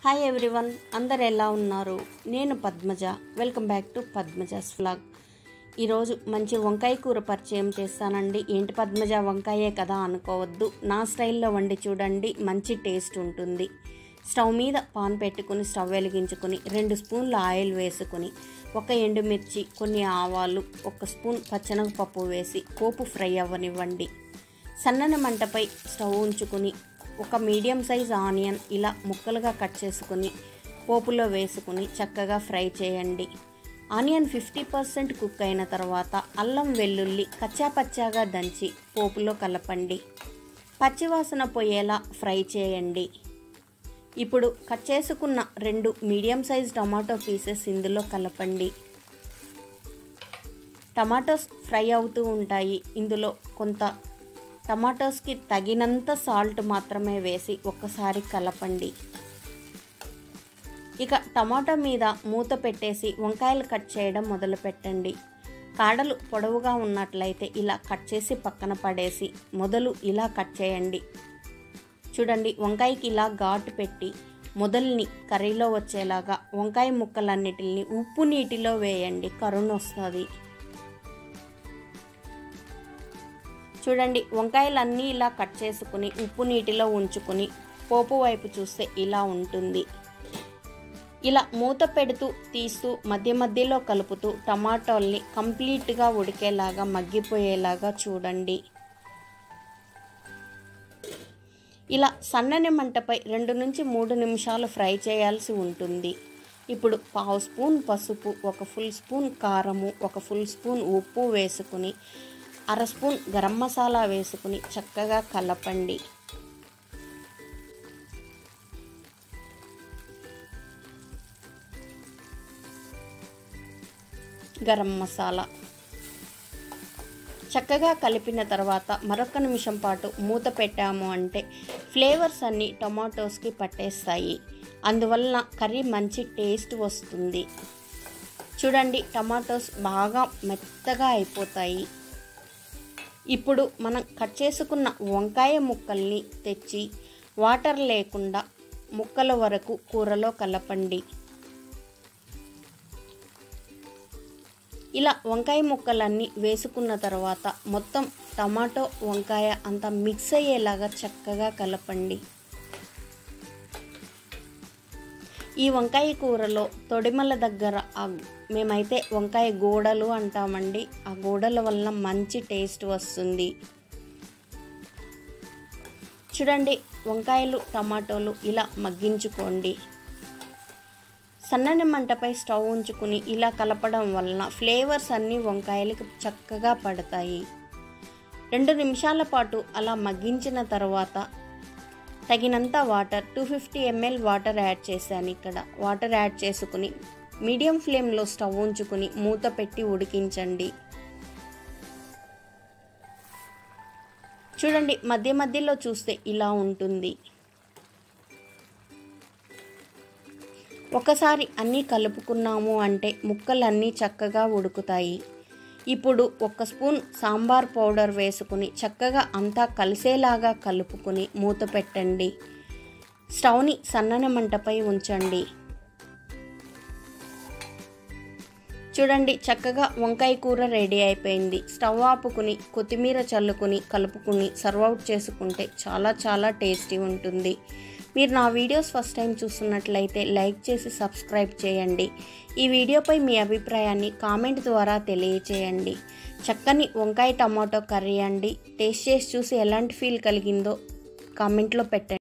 hi everyone అందరు ఎలా ఉన్నారు నేను Padmaja welcome back to Padmaja's vlog ఈరోజు మంచి వంకాయ కూర పరిచయం చేస్తానండి ఏంటి పద్మజ వంకాయే కదా అనుకోవద్దు నా స్టైల్లో వండి చూడండి మంచి టేస్ట్ ఉంటుంది స్టవ్ మీద పాన్ పెట్టుకుని స్టవ్ వెలిగించుకుని రెండు స్పూన్ల ఆయిల్ వేసుకుని ఒక ఎండుమిర్చి కొన్ని ఆవాలు ఒక స్పూన్ పచ్చనగపప్పు వేసి పోపు ఫ్రై అవ్వనివ్వండి సన్నని మంటపై స్టవ్ ఉంచుకుని ఒక మీడియం సైజ్ ఆనియన్ ఇలా ముక్కలుగా కట్ చేసుకుని పోపులో వేసుకుని చక్కగా ఫ్రై చేయండి ఆనియన్ ఫిఫ్టీ పర్సెంట్ కుక్ అయిన తర్వాత అల్లం వెల్లుల్లి కచ్చాపచ్చాగా దంచి పోపులో కలపండి పచ్చివాసన పోయేలా ఫ్రై చేయండి ఇప్పుడు కట్ చేసుకున్న రెండు మీడియం సైజ్ టమాటో పీసెస్ ఇందులో కలపండి టమాటోస్ ఫ్రై అవుతూ ఉంటాయి ఇందులో కొంత టమాటోస్కి తగినంత సాల్ట్ మాత్రమే వేసి ఒక్కసారి కలపండి ఇక టమాటో మీద మూత పెట్టేసి వంకాయలు కట్ చేయడం మొదలు పెట్టండి కాడలు పొడవుగా ఉన్నట్లయితే ఇలా కట్ చేసి పక్కన పడేసి మొదలు ఇలా కట్ చేయండి చూడండి వంకాయకి ఇలా ఘాటు పెట్టి మొదల్ని కర్రీలో వచ్చేలాగా వంకాయ ముక్కలన్నిటిని ఉప్పు నీటిలో వేయండి కరుణ వస్తుంది చూడండి వంకాయలన్నీ ఇలా కట్ చేసుకుని ఉప్పు నీటిలో ఉంచుకుని పోపు వైపు చూస్తే ఇలా ఉంటుంది ఇలా మూత పెడుతూ తీస్తూ మధ్య మధ్యలో కలుపుతూ టమాటోల్ని కంప్లీట్గా ఉడికేలాగా మగ్గిపోయేలాగా చూడండి ఇలా సన్నని మంటపై రెండు నుంచి మూడు నిమిషాలు ఫ్రై చేయాల్సి ఉంటుంది ఇప్పుడు పావు స్పూన్ పసుపు ఒక ఫుల్ స్పూన్ కారము ఒక ఫుల్ స్పూన్ ఉప్పు వేసుకుని అర స్పూన్ గరం మసాలా వేసుకుని చక్కగా కలపండి గరం మసాలా చక్కగా కలిపిన తర్వాత మరొక నిమిషం పాటు మూత పెట్టాము అంటే ఫ్లేవర్స్ అన్నీ టొమాటోస్కి పట్టేస్తాయి అందువలన కర్రీ మంచి టేస్ట్ వస్తుంది చూడండి టమాటోస్ బాగా మెత్తగా అయిపోతాయి ఇప్పుడు మనం కట్ చేసుకున్న వంకాయ ముక్కల్ని తెచ్చి వాటర్ లేకుండా ముక్కల వరకు కూరలో కలపండి ఇలా వంకాయ ముక్కలన్నీ వేసుకున్న తర్వాత మొత్తం టమాటో వంకాయ అంతా మిక్స్ అయ్యేలాగా చక్కగా కలపండి ఈ వంకాయ కూరలో తొడిమల దగ్గర ఆ మేమైతే వంకాయ గోడలు అంటామండి ఆ గోడల వలన మంచి టేస్ట్ వస్తుంది చూడండి వంకాయలు టమాటోలు ఇలా మగ్గించుకోండి సన్నని మంటపై స్టవ్ ఉంచుకుని ఇలా కలపడం వలన ఫ్లేవర్స్ అన్నీ వంకాయలకు చక్కగా పడతాయి రెండు నిమిషాల పాటు అలా మగ్గించిన తర్వాత తగినంత water two fifty M L water add చేశాను ఇక్కడ వాటర్ యాడ్ చేసుకుని మీడియం ఫ్లేమ్లో స్టవ్ ఉంచుకుని మూత పెట్టి ఉడికించండి చూడండి మధ్య మధ్యలో చూస్తే ఇలా ఉంటుంది ఒకసారి అన్నీ కలుపుకున్నాము అంటే ముక్కలన్నీ చక్కగా ఉడుకుతాయి ఇప్పుడు ఒక స్పూన్ సాంబార్ పౌడర్ వేసుకుని చక్కగా అంతా కలిసేలాగా కలుపుకుని మూత పెట్టండి స్టవ్ని సన్నని మంటపై ఉంచండి చూడండి చక్కగా వంకాయ కూర రెడీ అయిపోయింది స్టవ్ ఆపుకుని కొత్తిమీర చల్లుకుని కలుపుకుని సర్వ్ అవుట్ చేసుకుంటే చాలా చాలా టేస్టీ ఉంటుంది మీరు నా వీడియోస్ ఫస్ట్ టైం చూస్తున్నట్లయితే లైక్ చేసి సబ్స్క్రైబ్ చేయండి ఈ వీడియోపై మీ అభిప్రాయాన్ని కామెంట్ ద్వారా తెలియచేయండి చక్కని వంకాయ టమాటో కర్రీ అండి టేస్ట్ చేసి చూసి ఎలాంటి ఫీల్ కలిగిందో కామెంట్లో పెట్టండి